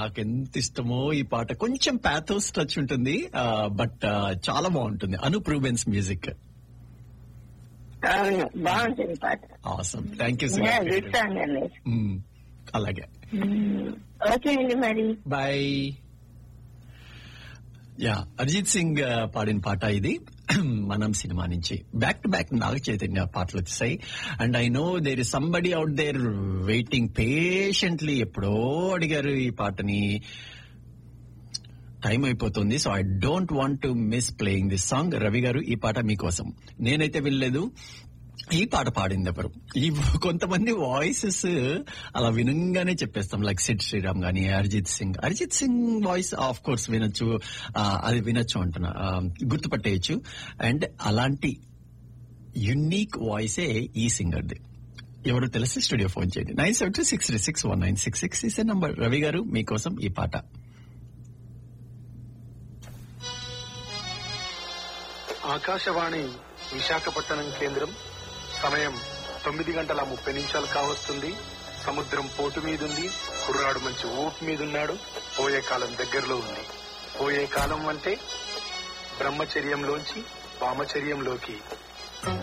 నాకు ఎంత ఇష్టమో ఈ పాట కొంచెం ప్యాథోస్ టచ్ ఉంటుంది బట్ చాలా బాగుంటుంది అనూప్ రూబెన్స్ మ్యూజిక్ అవును బాగుంటుంది పాట అవసరం thank you so good song అండి అలాగే ఓకే అండి మరి బాయ్ యా అరిజిత్ సింగ్ ఆ, పాడిన పాట ఇది మనం సినిమా నుంచి back to back Naga Chaitanya పాటలు వచ్చేసాయి and I know there is somebody out there waiting patiently ఎప్పుడో అడిగారు ఈ పాటని టైం అయిపోతుంది so I don't want to miss playing this song Ravi garu ఈ పాట మీకోసం నేనైతే వినలేదు ఈ పాట పాడింది ఎవరు ఈ కొంతమంది వాయిసెస్ అలా వినంగానే చెప్పేస్తాం లైక్ సిడ్ శ్రీరామ్ గాని Arijit Singh Arijit Singh voice of course వినొచ్చు ఆ, అది వినొచ్చు అంటున్నా ఆ, గుర్తుపట్టేయచ్చు అండ్ అలాంటి యునీక్ వాయిసే ఈ సింగర్ది ఎవరు తెలిసి స్టూడియో ఫోన్ చేయండి nine seven two six three six one nine six six is number Ravi garu మీకోసం ఈ పాట ఆకాశవాణి విశాఖపట్నం కేంద్రం సమయం తొమ్మిది గంటల ముప్పై నిమిషాలు కావస్తుంది సముద్రం పోటు మీదుంది కుర్రాడు మంచి ఊపు మీదున్నాడు పోయే కాలం దగ్గరలో ఉంది పోయే కాలం అంటే బ్రహ్మచర్యంలోంచి వామచర్యంలోకి